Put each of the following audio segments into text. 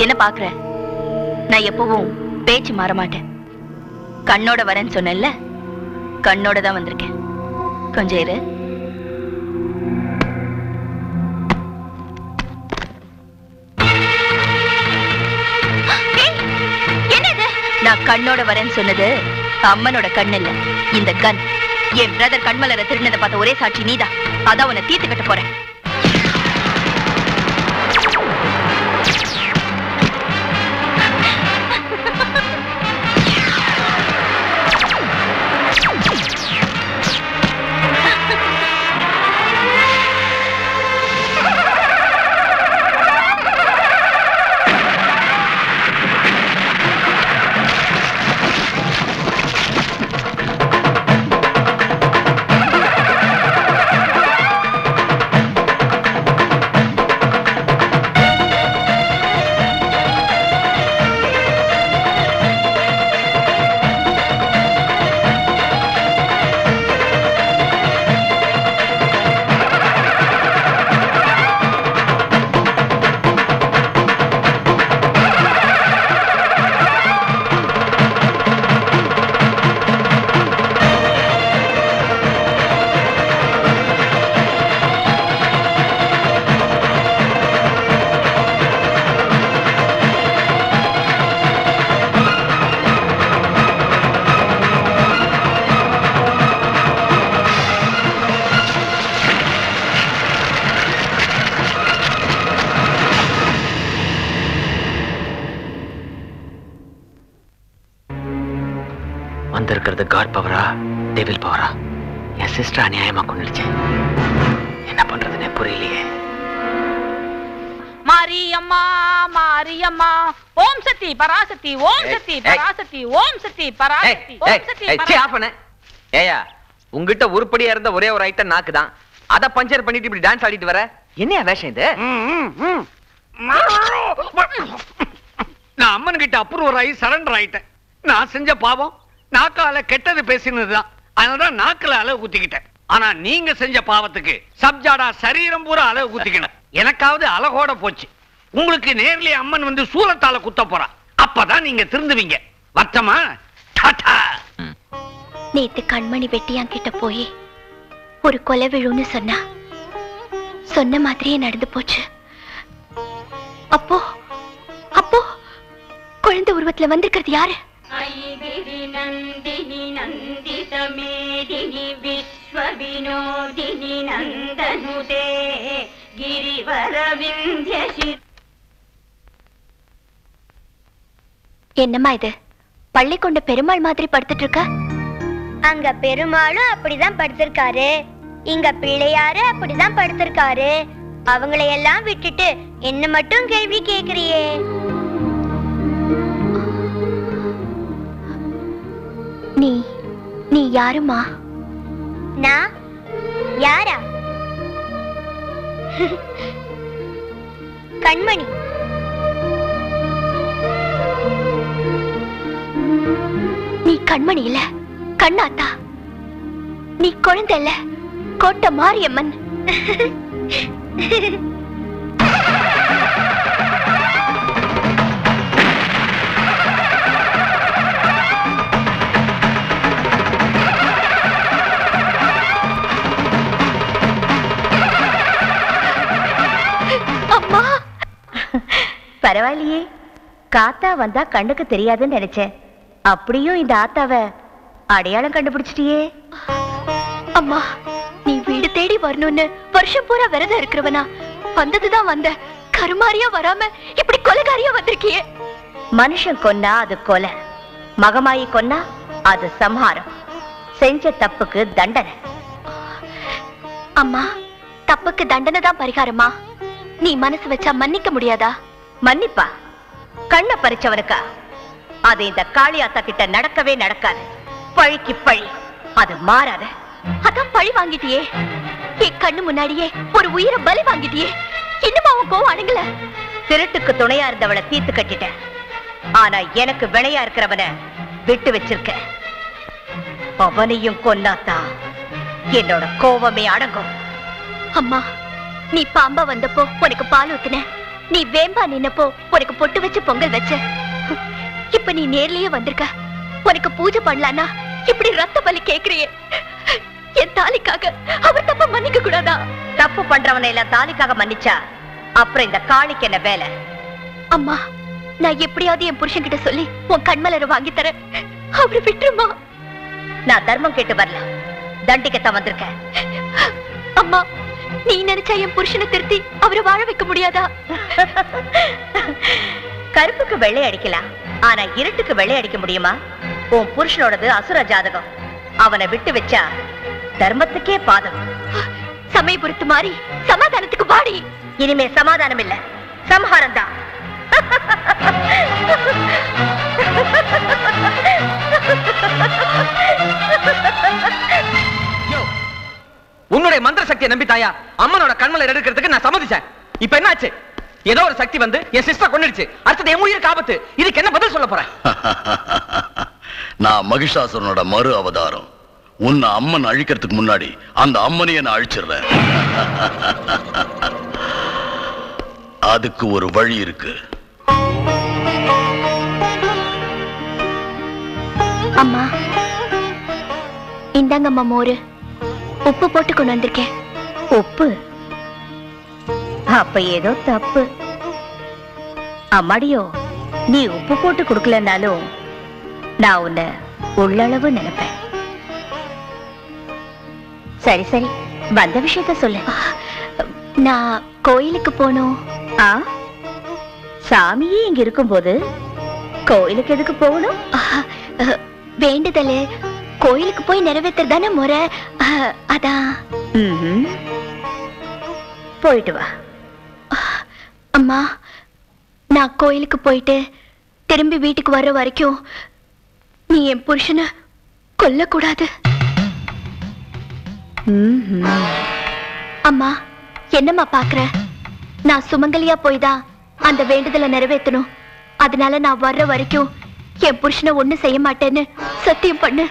என்ன பாக்குற நான் எப்பவும் பேச்சு மாற மாட்டேன் கண்ணோட வரேன்னு சொன்னேன்ல கண்ணோட தான் வந்திருக்கேன் கொஞ்சம் இரு ஏய், என்ன இது? நான் கண்ணோட வரேன்னு சொன்னது அம்மனோட கண் இல்ல இந்த கன் என் பிரதர் கண்மலரை திருடினதை பார்த்த ஒரே சாட்சி நீதான் அதான் உன்னை தீர்த்து கட்ட போறேன் வந்திருக்கிறது காட் பவரா டெவில் பவரா என் சிஸ்டர் அநியாயமா கொண்டுடுச்சு என்ன பண்றதுன்னே புரியலையே மாரியம்மா மாரியம்மா ஓம் சக்தி பராசக்தி ஓம் சக்தி ஏய், பராசக்தி ஓம் சக்தி பராசக்தி ஓம் சக்தி பராசக்தி. ஏயா உங்ககிட்ட உருப்படியா இருந்த ஒரே ஒரு ஐட்டம் நாக்கு தான் அத பஞ்சர் பண்ணிட்டு இப்படி டான்ஸ் ஆடிட்டு வர என்னையா வேஷம் இது நான் அம்மன் கிட்ட அப்ரூவர் ஆகி சரண்டர் ஆயிட்டேன் நான் செஞ்ச பாவம் நாக்கால கெட்டது பேசினதுதான் அதனாலதான் நாக்குல அளவு குத்திக்கிட்டேன் ஆனா நீங்க செஞ்ச பாவத்துக்கு சப்ஜாடா சரீரம் பூரா அளவு குத்திக்கணும் எனக்காவது அழகோட போச்சு உங்களுக்கு நேர்லயே அம்மன் வந்து சூலத்தால குத்த போறா அப்பதான் நீங்க திருந்துவீங்க வர்த்தமா டாடா நேத்து கண்மணி வெட்டியான் கிட்ட போய் ஒரு கொலை விழுன்னு சொன்னா சொன்ன மாதிரியே நடந்து போச்சு அப்போ அப்போ குழந்தை உருவத்துல வந்திருக்கிறது யாரு ஐகிரி நந்தினி நந்தித மேதினி விஸ்வ வினோதினி நந்தனுதே கிரிவர விந்திய என்னம்மா இது பள்ளி கொண்ட பெருமாள் மாதிரி படுத்துட்டு இருக்க அங்க பெருமாளும் அப்படிதான் படுத்திருக்காரு இங்க பிள்ளையாரு அப்படிதான் படுத்திருக்காரு அவங்களை எல்லாம் விட்டுட்டு என்ன மட்டும் கேள்வி கேக்குறியே நீ நீ யாருமா நான் யாரா கண்மணி நீ கண்மணி இல்ல கண்ணாத்தா நீ குழந்தை இல்ல கோட்டை மாரியம்மன் அம்மா பரவாயில்லையே காத்தா வந்தா கண்ணுக்கு தெரியாதுன்னு நினைச்சேன் அப்படியும் இந்த ஆத்தாவ அடையாளம் கண்டுபிடிச்சிட்டியே அம்மா நீ வீடு தேடி வரணும்னு வருஷம் பூரா விரதம் இருக்கிறவனா வந்ததுதான் வந்த கருமாரியா வராம இப்படி கொலைகாரியா வந்திருக்கியே மனுஷன் கொன்னா அது கொலை மகமாயி கொன்னா அது சம்ஹாரம் செஞ்ச தப்புக்கு தண்டனை அம்மா தப்புக்கு தண்டனை தான் பரிகாரமா நீ மனசு வச்சா மன்னிக்க முடியாதா மன்னிப்பா கண்ணை பறிச்சவனுக்கா அது இந்த காளியாத்தா கிட்ட நடக்கவே நடக்காது பழிக்கு பழி அது மாறாத அதான் பழி வாங்கிட்டியே என் கண்ணு முன்னாடியே ஒரு உயிரை பலி வாங்கிட்டியே இன்னும் அவன் கோவம் அடங்கல திருட்டுக்கு துணையா இருந்தவளை தீர்த்து கட்டிட்டேன் ஆனா எனக்கு வினையா இருக்கிறவன விட்டு வச்சிருக்க அவனையும் கொன்னாத்தான் என்னோட கோவமே அடங்கும் அம்மா நீ பாம்பா வந்தப்போ உனக்கு பால் ஊத்துன நீ வேம்பா நின்னப்போ உனக்கு பொட்டு வச்சு பொங்கல் வச்ச இப்ப நீ நேர்லயே வந்திருக்க உனக்கு பூஜை பண்ணலான்னா இப்படி ரத்த பலி கேக்குறியே என் தாலிக்காக அவர் தப்ப மன்னிக்க கூடாதா தப்பு பண்றவனை எல்லாம் தாலிக்காக மன்னிச்சா அப்புறம் இந்த காளிக்கு என்ன வேலை அம்மா நான் எப்படியாவது என் புருஷன் கிட்ட சொல்லி உன் கண்மலரை வாங்கி தரேன் அவரை விட்டுருமா நான் தர்மம் கேட்டு வரல தண்டிக்கத்தான் வந்திருக்கேன் அம்மா நீ நினைச்சா என் புருஷனை திருத்தி அவரை வாழ வைக்க முடியாதா கருப்புக்கு வெள்ளை அடிக்கலாம் ஆனா இருட்டுக்கு வெள்ளை அடிக்க முடியுமா உன் புருஷனோடது அசுர ஜாதகம் அவனை விட்டு வச்சா தர்மத்துக்கே பாதம் சமயபுரத்து மாறி சமாதானத்துக்கு வாடி இனிமே சமாதானம் இல்ல சம்ஹாரம் தான் யோ, உன்னுடைய மந்திர சக்தியை நம்பிட்டாயா அம்மனோட கண்மலை எடுக்கிறதுக்கு நான் சம்மதிச்சேன் இப்ப என்னாச்சு ஏதோ ஒரு சக்தி வந்து என் சிஸ்டர் கொண்டுடுச்சு அடுத்தது என் உயிருக்கு ஆபத்து இதுக்கு என்ன பதில் சொல்ல போறேன் நான் மகிஷாசுரனோட மறு அவதாரம் உன்னை அம்மன் அழிக்கிறதுக்கு முன்னாடி அந்த அம்மனையே நான் அழிச்சிடுறேன் அதுக்கு ஒரு வழி இருக்கு அம்மா இந்தாங்கம்மா மோரு உப்பு போட்டு கொண்டு வந்திருக்கேன் உப்பு அப்ப ஏதோ தப்பு அம்மாடியோ நீ உப்பு போட்டு கொடுக்கலனாலும் நான் உன்னை உள்ளளவு நினைப்பேன் சரி சரி வந்த விஷயத்த சொல்லு நான் கோயிலுக்கு போகணும் ஆ சாமியே இங்க இருக்கும்போது கோயிலுக்கு எதுக்கு போகணும் அஹ், அஹ், வேண்டுதலு கோயிலுக்கு போய் நிறைவேற்றுறதானே முறை அஹ், அதான் ம்ஹும். போயிட்டு வா அம்மா நான் கோயிலுக்கு போயிட்டு திரும்பி வீட்டுக்கு வர்ற வரைக்கும் நீ என் புருஷனை கொல்லக்கூடாது ம்ஹும். அம்மா என்னம்மா பாக்குற நான் சுமங்கலியா போய் தான் அந்த வேண்டுதலை நிறைவேற்றணும் அதனால நான் வர்ற வரைக்கும் என் புருஷனை ஒண்ணு செய்ய மாட்டேன்னு சத்தியம் பண்ணு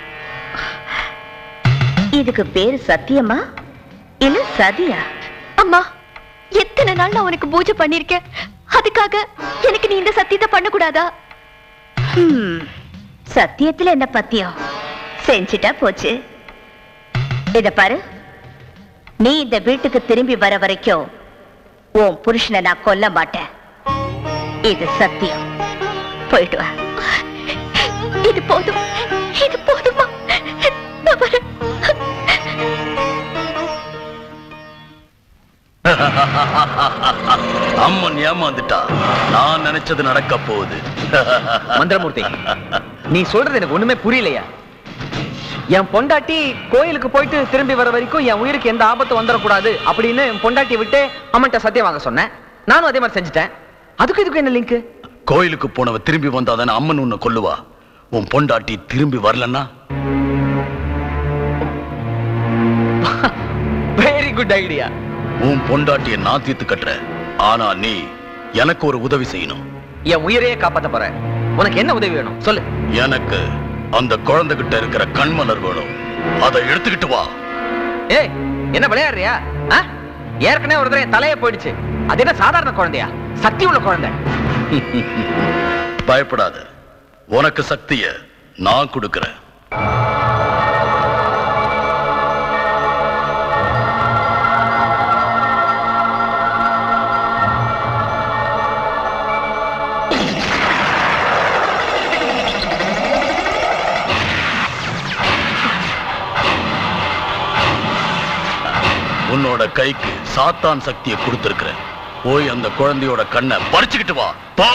இதுக்கு பேரு சத்தியமா இல்ல சதியா அம்மா எத்தனை நாள் நான் உனக்கு பூஜை பண்ணிருக்கேன் அதுக்காக எனக்கு நீ இந்த சத்தியத்தை பண்ணக்கூடாதா ஹம். சத்தியத்துல என்ன பத்தியம் செஞ்சிட்டா போச்சு இத பாரு நீ இந்த வீட்டுக்கு திரும்பி வர வரைக்கும் உன் புருஷனை நான் கொல்ல மாட்டேன் இது சத்தியம் போயிட்டு வா இது போதும் இது போதுமா நான் வரேன். அம்மன் ஏமாந்துட்டா நான் நினைச்சது நடக்க போகுது மந்திரமூர்த்தி நீ சொல்றது எனக்கு ஒண்ணுமே புரியலையா என் பொண்டாட்டி கோயிலுக்கு போயிட்டு திரும்பி வர வரைக்கும் என் உயிருக்கு எந்த ஆபத்தும் வந்துடக்கூடாது அப்படின்னு என் பொண்டாட்டியை விட்டு அம்மன்ட்ட சத்தியம் வாங்க சொன்னேன் நானும் அதே மாதிரி செஞ்சுட்டேன் அதுக்கு இதுக்கு என்ன லிங்க் கோயிலுக்கு போனவ திரும்பி வந்தாதானே அம்மன் உன்னை கொல்லுவா உன் பொண்டாட்டி திரும்பி வரலன்னா வெரி குட் ஐடியா உன் பொண்டாட்டிய நான் தீர்த்து கட்டுறேன் ஆனா நீ எனக்கு ஒரு உதவி செய்யணும் என் உயிரையே காப்பாத்த போறேன் உனக்கு என்ன உதவி வேணும் சொல்லு எனக்கு அந்த குழந்தைகிட்ட இருக்கிற கண்மலர் வேணும் அதை எடுத்துக்கிட்டு வா ஏய் என்ன விளையாடுறியா ஆ? ஏற்கனவே ஒரு தடவை என் தலையே போயிடுச்சு அது என்ன சாதாரண குழந்தையா சக்தி உள்ள குழந்தை பயப்படாத உனக்கு சக்திய நான் கொடுக்கிறேன் உன்னோட கைக்கு சாத்தான் சக்தியை கொடுத்திருக்கிறேன் போய் அந்த குழந்தையோட கண்ணை பறிச்சுக்கிட்டு வா போ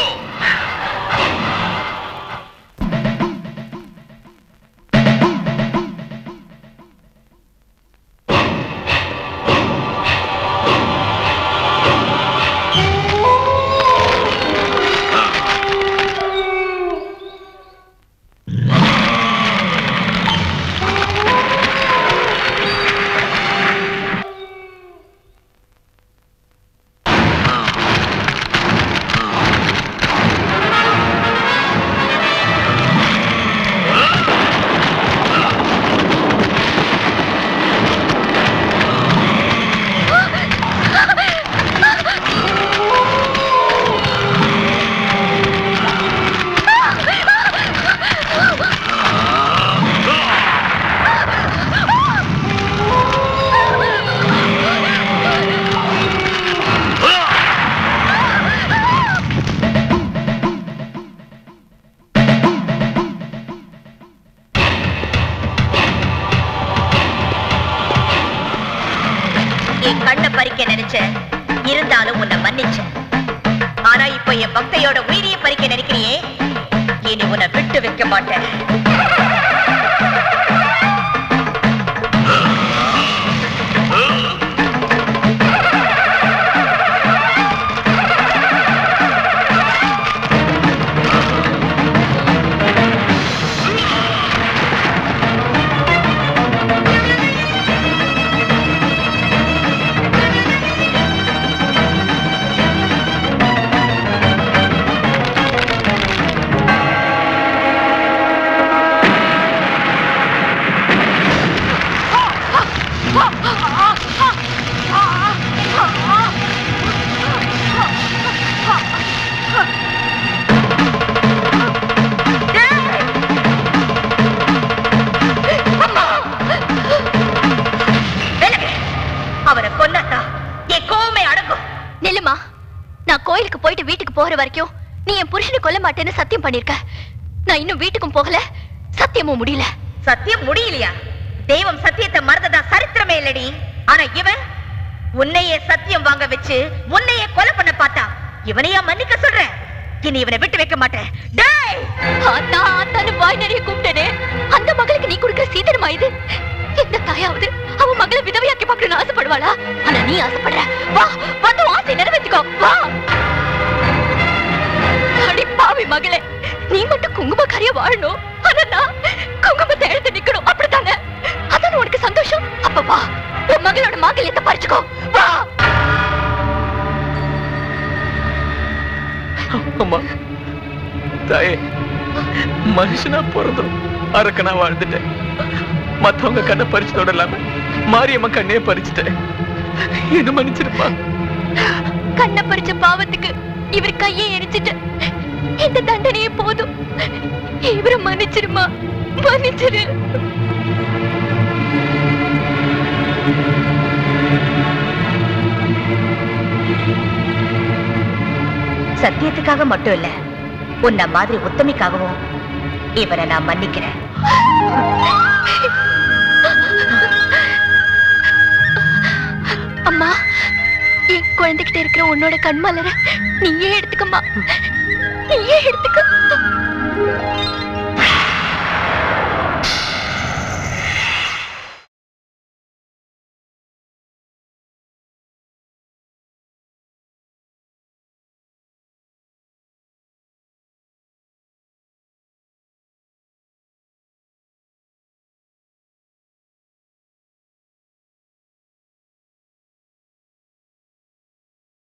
பறிக்க நினைச்ச இருந்தாலும் உன்னை மன்னிச்ச ஆனா இப்ப என் பக்தையோட உயிரியை பறிக்க நினைக்கிறியே இனி உன்னை விட்டு வைக்க மாட்டேன் விலகு. அவரை கொன்னாத்தா என் கோவமே அடங்கும் நில்லுமா நான் கோயிலுக்கு போயிட்டு வீட்டுக்கு போற வரைக்கும் நீ என் புருஷனை கொல்ல மாட்டேன்னு சத்தியம் பண்ணிருக்க நான் இன்னும் வீட்டுக்கும் போகல சத்தியமும் முடியல சத்தியம் முடியலையா தெய்வம் சத்தியத்தை மறந்ததா சரித்திரமே இல்லடி ஆனா இவன் உன்னையே சத்தியம் வாங்க வச்சு உன்னையே கொலை பண்ண பார்த்தா இவனையா மன்னிக்க சொல்றேன் இனி இவனை விட்டு வைக்க மாட்டேன் டேய் ஆத்தா ஆத்தான்னு வாய் நிறைய கூப்பிட்டனே அந்த மகளுக்கு நீ கொடுக்கிற சீதனமா இது எந்த தாயாவது அவ மகளை விதவையாக்கி பார்க்கணும்னு ஆசைப்படுவாளா ஆனா நீ ஆசைப்படுற வா வந்து உன் ஆசை நிறைவேற்றிக்கோ வா அடி பாவி மகளே நீ மட்டும் குங்குமக்காரியா வாழணும் ஆனா நான் குங்குமத்தை எழுத்து நிக்கணும் அப்படித்தானே அதான உனக்கு சந்தோஷம் அப்ப வா உன் மகளோட மாங்கல்யத்தை பறிச்சுக்கோ வா அம்மா தாயே மனுஷனா பிறந்தோம் அரக்கனா வாழ்ந்துட்டேன் மத்தவங்க கண்ணை பறிச்சு தொடலாம மாரியம்மா கண்ணையே பறிச்சுட்டேன் என்ன மன்னிச்சிருப்பா கண்ண பறிச்ச பாவத்துக்கு இவர் கையை எரிச்சிட்டு இந்த தண்டனையே போதும் இவரை மன்னிச்சிருமா மன்னிச்சிரு சத்தியத்துக்காக மட்டும் இல்ல உன்ன மாதிரி உத்தமிக்காகவும் இவனை நான் மன்னிக்கிறேன் அம்மா என் குழந்தைகிட்ட இருக்கிற உன்னோட கண்மலர நீயே எடுத்துக்கம்மா நீயே எடுத்துக்க